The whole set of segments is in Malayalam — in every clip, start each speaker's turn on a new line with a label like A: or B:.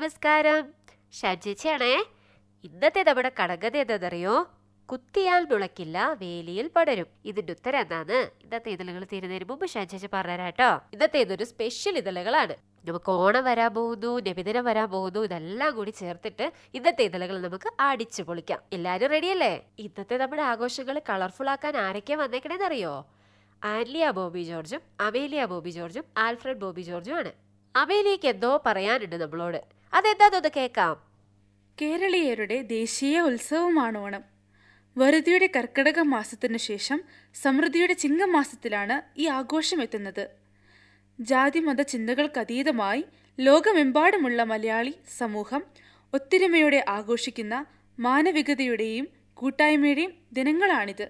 A: നമസ്കാരം ഷാജേച്ചിയാണേ ഇന്നത്തെ നമ്മുടെ കടങ്കഥ എന്താണെന്നറിയോ കുത്തിയാൽ മുളക്കില്ല വേലിയിൽ പടരും ഇതിന്റെ ഉത്തരം എന്നാന്ന് ഇന്നത്തെ ഇതളുകൾ തീരുന്നതിന് മുമ്പ് ഷാജേച്ചി പറഞ്ഞുതരാട്ടോ ഇന്നത്തെ ഇതൊരു സ്പെഷ്യൽ ഇതളുകളാണ് നമുക്ക് ഓണം വരാൻ പോകുന്നു നബിദിനം വരാൻ പോകുന്നു ഇതെല്ലാം കൂടി ചേർത്തിട്ട് ഇന്നത്തെ ഇതളുകൾ നമുക്ക് അടിച്ചു പൊളിക്കാം എല്ലാവരും റെഡിയല്ലേ ഇന്നത്തെ നമ്മുടെ ആഘോഷങ്ങൾ കളർഫുൾ ആക്കാൻ ആരൊക്കെയാ വന്നേക്കണേന്നറിയോ ആൻലിയ ബോബി ജോർജും അമേലിയ ബോബി ജോർജും ആൽഫ്രഡ് ബോബി ജോർജും ആണ് അമേലിയക്ക് എന്തോ പറയാനുണ്ട് നമ്മളോട് അതെന്താന്നൊന്ന് കേൾക്കാം
B: കേരളീയരുടെ ദേശീയ ഉത്സവമാണ് ഓണം വറുതിയുടെ കർക്കിടക മാസത്തിനു ശേഷം സമൃദ്ധിയുടെ ചിങ്ങമാസത്തിലാണ് ഈ ആഘോഷം എത്തുന്നത് ജാതിമത ചിന്തകൾക്കതീതമായി ലോകമെമ്പാടുമുള്ള മലയാളി സമൂഹം ഒത്തൊരുമയോടെ ആഘോഷിക്കുന്ന മാനവികതയുടെയും കൂട്ടായ്മയുടെയും ദിനങ്ങളാണിത്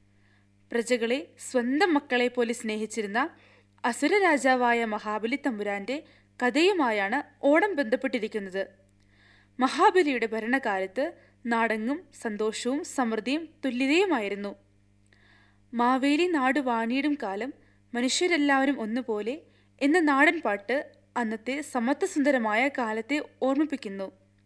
B: പ്രജകളെ സ്വന്തം മക്കളെ പോലെ സ്നേഹിച്ചിരുന്ന അസുര രാജാവായ മഹാബലി തമ്പുരാന്റെ കഥയുമായാണ് ഓണം ബന്ധപ്പെട്ടിരിക്കുന്നത് മഹാബലിയുടെ ഭരണകാലത്ത് നാടെങ്ങും സന്തോഷവും സമൃദ്ധിയും തുല്യതയുമായിരുന്നു മാവേലി നാട് വാണിയിടും കാലം മനുഷ്യരെല്ലാവരും ഒന്നുപോലെ എന്ന നാടൻ പാട്ട് അന്നത്തെ സമത്വസുന്ദരമായ കാലത്തെ ഓർമ്മിപ്പിക്കുന്നു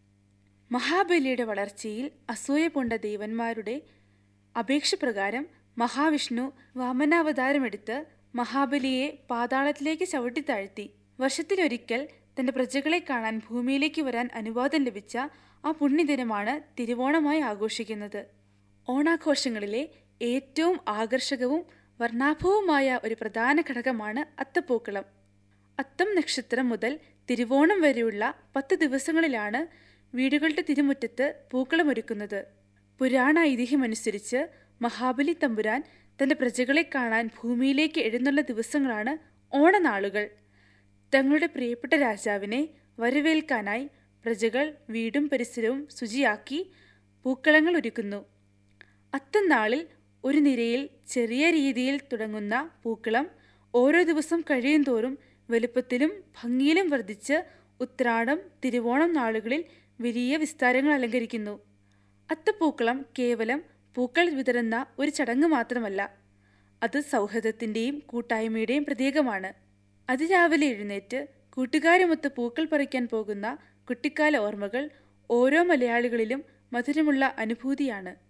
B: മഹാബലിയുടെ വളർച്ചയിൽ അസൂയ പൂണ്ട ദേവന്മാരുടെ അപേക്ഷ പ്രകാരം മഹാവിഷ്ണു വാമനാവതാരമെടുത്ത് മഹാബലിയെ പാതാളത്തിലേക്ക് ചവിട്ടിത്താഴ്ത്തി വർഷത്തിലൊരിക്കൽ തന്റെ പ്രജകളെ കാണാൻ ഭൂമിയിലേക്ക് വരാൻ അനുവാദം ലഭിച്ച ആ പുണ്യദിനമാണ് തിരുവോണമായി ആഘോഷിക്കുന്നത് ഓണാഘോഷങ്ങളിലെ ഏറ്റവും ആകർഷകവും വർണ്ണാഭവുമായ ഒരു പ്രധാന ഘടകമാണ് അത്തപ്പൂക്കളം അത്തം നക്ഷത്രം മുതൽ തിരുവോണം വരെയുള്ള പത്ത് ദിവസങ്ങളിലാണ് വീടുകളുടെ തിരുമുറ്റത്ത് പൂക്കളമൊരുക്കുന്നത് പുരാണ ഐതിഹ്യമനുസരിച്ച് മഹാബലി തമ്പുരാൻ തന്റെ പ്രജകളെ കാണാൻ ഭൂമിയിലേക്ക് എഴുന്നള്ള ദിവസങ്ങളാണ് ഓണനാളുകൾ തങ്ങളുടെ പ്രിയപ്പെട്ട രാജാവിനെ വരവേൽക്കാനായി പ്രജകൾ വീടും പരിസരവും ശുചിയാക്കി പൂക്കളങ്ങൾ ഒരുക്കുന്നു അത്തന്നാളിൽ ഒരു നിരയിൽ ചെറിയ രീതിയിൽ തുടങ്ങുന്ന പൂക്കളം ഓരോ ദിവസം കഴിയും തോറും വലുപ്പത്തിലും ഭംഗിയിലും വർദ്ധിച്ച് ഉത്രാടം തിരുവോണം നാളുകളിൽ വലിയ വിസ്താരങ്ങൾ അലങ്കരിക്കുന്നു അത്തപ്പൂക്കളം കേവലം പൂക്കൾ വിതറുന്ന ഒരു ചടങ്ങ് മാത്രമല്ല അത് സൗഹൃദത്തിൻ്റെയും കൂട്ടായ്മയുടെയും പ്രതീകമാണ് അതിരാവിലെ എഴുന്നേറ്റ് കൂട്ടുകാരുമൊത്ത് പൂക്കൾ പറിക്കാൻ പോകുന്ന കുട്ടിക്കാല ഓർമ്മകൾ ഓരോ മലയാളികളിലും മധുരമുള്ള അനുഭൂതിയാണ്